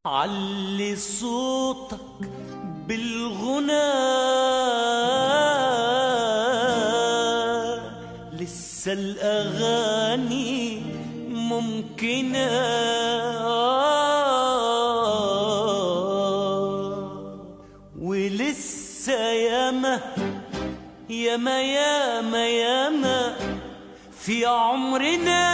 علي صوتك بالغنى لسه الأغاني ممكنة ولسه ياما ياما ياما ياما في عمرنا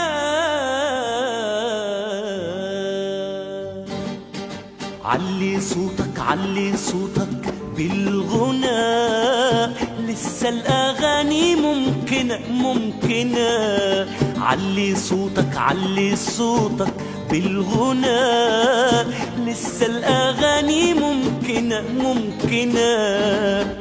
علي صوتك علي صوتك بالغنى لسه الأغاني ممكنة ممكنة علي صوتك علي صوتك بالغنى لسه الأغاني ممكنة ممكنة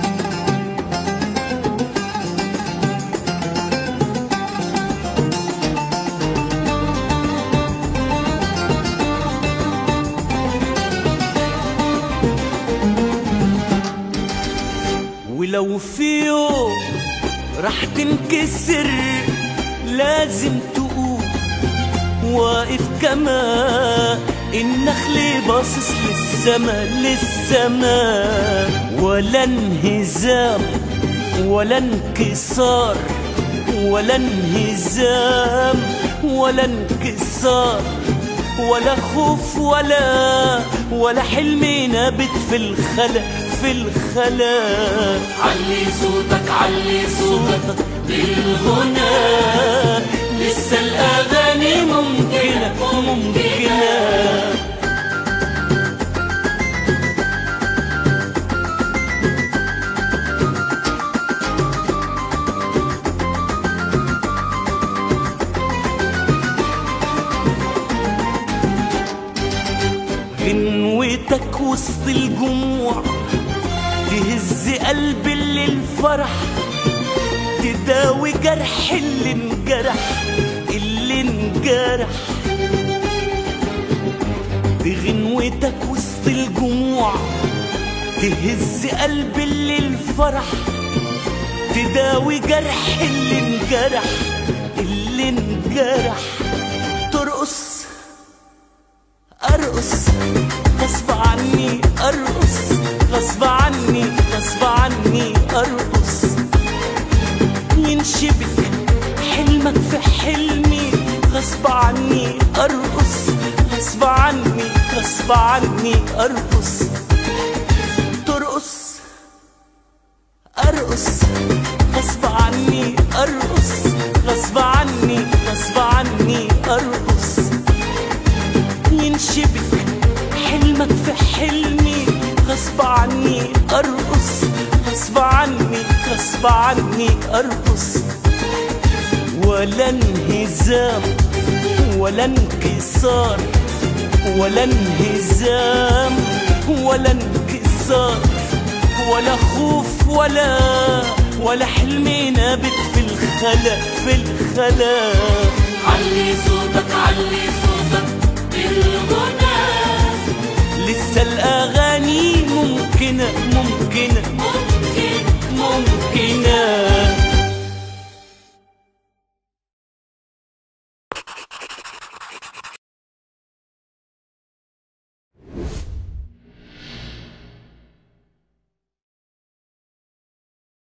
ولو في يوم راح تنكسر لازم تقوم واقف كما النخل باصص للسما للسما ولا انهزام ولا انكسار ولا انهزام ولا انكسار ولا خوف ولا ولا حلم نابت في الخلا في الخلا علي صوتك علي صوتك بالغنى لسه الأغاني ممكنة ممكنة غنوتك وسط الجموع تهز قلب اللي الفرح تداوي جرح اللي انجرح اللي انجرح بغنوتك وسط الجموع تهز قلب اللي الفرح تداوي جرح اللي انجرح اللي انجرح ترقص ارقص غصب عني ارقص غصب عني غصب عني ارقص ينشبك حلمك في حلمي غصب عني ارقص غصب عني غصب عني ارقص ترقص ارقص غصب عني ارقص غصب عني غصب عني ارقص ينشبك حلمك في حلمي غصب عني ارقص غصب عني غصب عني ارقص ولا انهزام ولا انكسار ولا انهزام ولا انكسار ولا خوف ولا ولا حلم نابت في الخلا في الخلا علي صوتك علي صوتك بالغنى لسه الأغاني ممكنة ممكنة ممكن ممكنة